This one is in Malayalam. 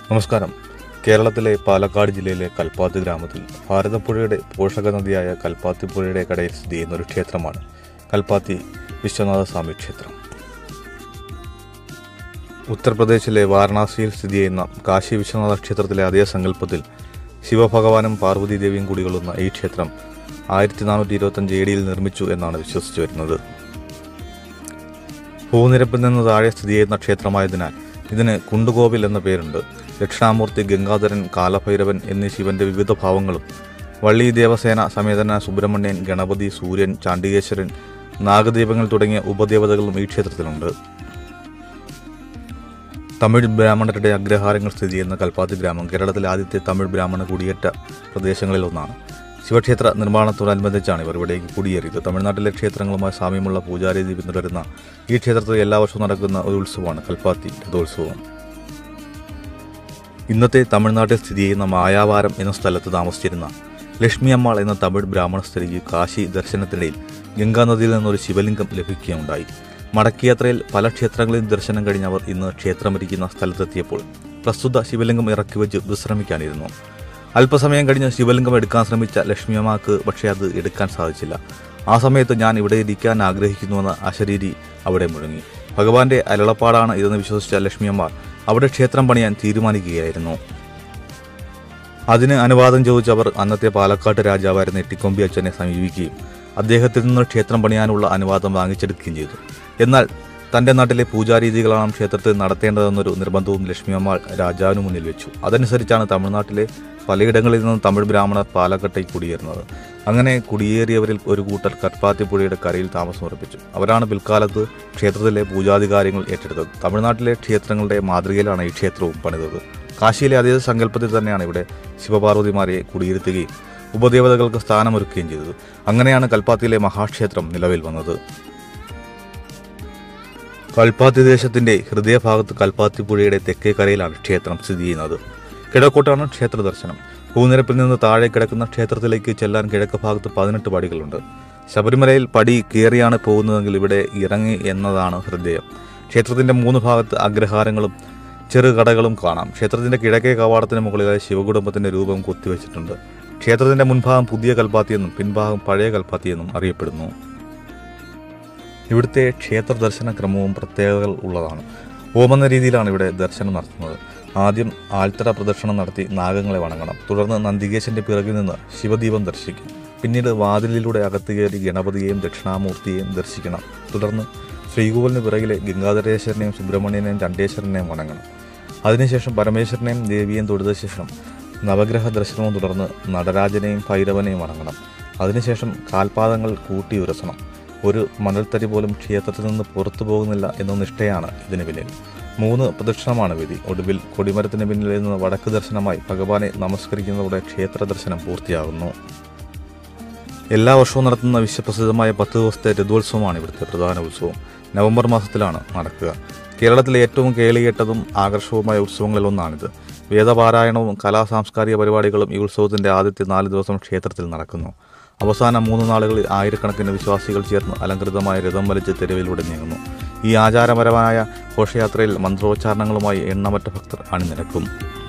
നമസ്കാരം കേരളത്തിലെ പാലക്കാട് ജില്ലയിലെ കൽപ്പാത്തി ഗ്രാമത്തിൽ ഭാരതപ്പുഴയുടെ പോഷക നദിയായ കൽപ്പാത്തി പുഴയുടെ കടയിൽ സ്ഥിതി ചെയ്യുന്ന ഒരു ക്ഷേത്രമാണ് കൽപ്പാത്തി വിശ്വനാഥ സ്വാമി ക്ഷേത്രം ഉത്തർപ്രദേശിലെ വാരണാസിയിൽ സ്ഥിതി ചെയ്യുന്ന കാശി വിശ്വനാഥ ക്ഷേത്രത്തിലെ അതേ സങ്കല്പത്തിൽ ശിവഭഗവാനും പാർവതി ദേവിയും കൂടികൊള്ളുന്ന ഈ ക്ഷേത്രം ആയിരത്തി നാനൂറ്റി ഇരുപത്തഞ്ച് എ ഡിയിൽ നിർമ്മിച്ചു എന്നാണ് വിശ്വസിച്ചു വരുന്നത് ഭൂനിരപ്പിൽ നിന്ന് താഴെ സ്ഥിതി ചെയ്യുന്ന ക്ഷേത്രമായതിനാൽ ഇതിന് കുണ്ടുകോവിൽ എന്ന പേരുണ്ട് ദക്ഷിണാമൂർത്തി ഗംഗാധരൻ കാലഭൈരവൻ എന്നീ ശിവന്റെ വിവിധ ഭാവങ്ങളും വള്ളി ദേവസേന സമേതന സുബ്രഹ്മണ്യൻ ഗണപതി സൂര്യൻ ചാണ്ടികേശ്വരൻ നാഗദീപങ്ങൾ തുടങ്ങിയ ഉപദേവതകളും ഈ ക്ഷേത്രത്തിലുണ്ട് തമിഴ് ബ്രാഹ്മണരുടെ അഗ്രഹാരങ്ങൾ സ്ഥിതി ചെയ്യുന്ന കൽപ്പാത്തി ഗ്രാമം കേരളത്തിലെ ആദ്യത്തെ തമിഴ് ബ്രാഹ്മണ കുടിയേറ്റ പ്രദേശങ്ങളിൽ ഒന്നാണ് ശിവക്ഷേത്ര നിർമ്മാണത്തോടനുബന്ധിച്ചാണ് ഇവർ ഇവിടേക്ക് കുടിയേറിയത് തമിഴ്നാട്ടിലെ ക്ഷേത്രങ്ങളുമായി സാമ്യമുള്ള പൂജാരീതി പിന്തുടരുന്ന ഈ ക്ഷേത്രത്തിൽ എല്ലാ വർഷവും നടക്കുന്ന ഒരു ഉത്സവമാണ് കൽപ്പാത്തി രഥോത്സവം ഇന്നത്തെ തമിഴ്നാട്ടിൽ സ്ഥിതി ചെയ്യുന്ന മായാവാരം എന്ന സ്ഥലത്ത് താമസിച്ചിരുന്ന ലക്ഷ്മി അമ്മാൾ എന്ന തമിഴ് ബ്രാഹ്മണ സ്ത്രീക്ക് കാശി ദർശനത്തിനിടയിൽ ഗംഗാനദിയിൽ നിന്നൊരു ശിവലിംഗം ലഭിക്കുകയുണ്ടായി മടക്കയാത്രയിൽ പല ക്ഷേത്രങ്ങളിലും ദർശനം കഴിഞ്ഞ് അവർ ഇന്ന് ക്ഷേത്രമിരിക്കുന്ന സ്ഥലത്തെത്തിയപ്പോൾ പ്രസ്തുത ശിവലിംഗം ഇറക്കി വെച്ച് വിശ്രമിക്കാനിരുന്നു അല്പസമയം കഴിഞ്ഞ് ശിവലിംഗം എടുക്കാൻ ശ്രമിച്ച ലക്ഷ്മിയമ്മക്ക് പക്ഷേ അത് എടുക്കാൻ സാധിച്ചില്ല ആ സമയത്ത് ഞാൻ ഇവിടെ ഇരിക്കാൻ ആഗ്രഹിക്കുന്നുവെന്ന അശരീരി അവിടെ മുഴങ്ങി ഭഗവാന്റെ അരുളപ്പാടാണ് ഇതെന്ന് വിശ്വസിച്ച ലക്ഷ്മിയമ്മ അവിടെ ക്ഷേത്രം പണിയാൻ തീരുമാനിക്കുകയായിരുന്നു അതിന് അനുവാദം ചോദിച്ച അവർ അന്നത്തെ പാലക്കാട്ട് രാജാവായിരുന്ന എട്ടിക്കൊമ്പി അച്ഛനെ സമീപിക്കുകയും അദ്ദേഹത്തിൽ നിന്ന് ക്ഷേത്രം പണിയാനുള്ള അനുവാദം വാങ്ങിച്ചെടുക്കുകയും ചെയ്തു എന്നാൽ തന്റെ നാട്ടിലെ പൂജാരീതികളാണ് ക്ഷേത്രത്തിൽ നടത്തേണ്ടതെന്നൊരു നിർബന്ധവും ലക്ഷ്മിയമ്മ രാജാവിന് മുന്നിൽ വെച്ചു അതനുസരിച്ചാണ് തമിഴ്നാട്ടിലെ പലയിടങ്ങളിൽ നിന്നും തമിഴ് ബ്രാഹ്മണർ പാലക്കാട്ടേക്ക് കുടിയേറുന്നത് അങ്ങനെ കുടിയേറിയവരിൽ ഒരു കൂട്ടർ കൽപ്പാത്തിപ്പുഴയുടെ കരയിൽ താമസമുറപ്പിച്ചു അവരാണ് പിൽക്കാലത്ത് ക്ഷേത്രത്തിലെ പൂജാധികാരങ്ങൾ ഏറ്റെടുത്തത് തമിഴ്നാട്ടിലെ ക്ഷേത്രങ്ങളുടെ മാതൃകയിലാണ് ഈ ക്ഷേത്രവും പണിതത് കാശിയിലെ അതേ സങ്കല്പത്തിൽ തന്നെയാണ് ഇവിടെ ശിവപാർവതിമാരെ കുടിയിരുത്തുകയും ഉപദേവതകൾക്ക് സ്ഥാനമൊരുക്കുകയും ചെയ്തത് അങ്ങനെയാണ് കൽപ്പാത്തിയിലെ മഹാക്ഷേത്രം നിലവിൽ വന്നത് കൽപ്പാത്തി ദേശത്തിന്റെ ഹൃദയഭാഗത്ത് കൽപ്പാത്തി പുഴയുടെ തെക്കേ കരയിലാണ് ക്ഷേത്രം സ്ഥിതി ചെയ്യുന്നത് കിഴക്കോട്ടാണ് ക്ഷേത്ര ദർശനം ഭൂനിരപ്പിൽ നിന്ന് താഴെ കിടക്കുന്ന ക്ഷേത്രത്തിലേക്ക് ചെല്ലാൻ കിഴക്ക് ഭാഗത്ത് പതിനെട്ട് പടികളുണ്ട് ശബരിമലയിൽ പടി കയറിയാണ് പോകുന്നതെങ്കിൽ ഇവിടെ ഇറങ്ങി എന്നതാണ് ഹൃദയം ക്ഷേത്രത്തിന്റെ മൂന്ന് ഭാഗത്ത് അഗ്രഹാരങ്ങളും ചെറുകടകളും കാണാം ക്ഷേത്രത്തിന്റെ കിഴക്കേ കവാടത്തിന് മുകളിലായി ശിവകുടുംബത്തിന്റെ രൂപം കൊത്തിവെച്ചിട്ടുണ്ട് ക്ഷേത്രത്തിന്റെ മുൻഭാഗം പുതിയ കൽപ്പാത്തിയെന്നും പിൻഭാഗം പഴയ കൽപ്പാത്തിയെന്നും അറിയപ്പെടുന്നു ഇവിടുത്തെ ക്ഷേത്ര ദർശന ക്രമവും പ്രത്യേകതകൾ ഉള്ളതാണ് ഓമെന്ന രീതിയിലാണ് ഇവിടെ ദർശനം നടത്തുന്നത് ആദ്യം ആൽത്തറ പ്രദക്ഷിണം നടത്തി നാഗങ്ങളെ വണങ്ങണം തുടർന്ന് നന്ദികേശന്റെ പിറകിൽ നിന്ന് ശിവദീപം ദർശിക്കും പിന്നീട് വാതിലിലൂടെ അകത്ത് കയറി ഗണപതിയെയും ദക്ഷിണാമൂർത്തിയെയും ദർശിക്കണം തുടർന്ന് ശ്രീകോവിലിന് പിറകിലെ ഗംഗാധരേശ്വരനെയും സുബ്രഹ്മണ്യനെയും ചണ്ഡേശ്വരനെയും വണങ്ങണം അതിനുശേഷം പരമേശ്വരനെയും ദേവിയെയും തൊഴുത ശേഷം നവഗ്രഹ ദർശനവും തുടർന്ന് നടരാജനെയും ഭൈരവനെയും വണങ്ങണം അതിനുശേഷം കാൽപാദങ്ങൾ കൂട്ടി ഉരസണം ഒരു മണൽത്തരി പോലും ക്ഷേത്രത്തിൽ നിന്ന് പുറത്തു പോകുന്നില്ല എന്ന നിഷ്ഠയാണ് ഇതിന് പിന്നിൽ മൂന്ന് പ്രദക്ഷിണമാണ് വിധി ഒടുവിൽ കൊടിമരത്തിന് പിന്നിൽ നിന്ന് വടക്ക് ദർശനമായി ഭഗവാനെ നമസ്കരിക്കുന്നതോടെ ക്ഷേത്ര ദർശനം പൂർത്തിയാകുന്നു എല്ലാ വർഷവും നടത്തുന്ന വിശ്വപ്രസിദ്ധമായ പത്ത് ദിവസത്തെ രഥോത്സവമാണ് ഇവിടുത്തെ പ്രധാന ഉത്സവം നവംബർ മാസത്തിലാണ് നടക്കുക കേരളത്തിലെ ഏറ്റവും കേളികേട്ടതും ആകർഷകവുമായ ഉത്സവങ്ങളിൽ ഒന്നാണിത് വേദപാരായണവും കലാ സാംസ്കാരിക പരിപാടികളും ഈ ഉത്സവത്തിന്റെ ആദ്യത്തെ നാല് ദിവസം ക്ഷേത്രത്തിൽ നടക്കുന്നു അവസാന മൂന്ന് നാളുകളിൽ ആയിരക്കണക്കിന് വിശ്വാസികൾ ചേർന്ന് അലങ്കൃതമായ രഥം വലിച്ച് തെരുവിലൂടെ നീങ്ങുന്നു ഈ ആചാരപരമായ ഘോഷയാത്രയിൽ മന്ത്രോച്ചാരണങ്ങളുമായി എണ്ണമറ്റ ഭക്തർ അണിനിരക്കും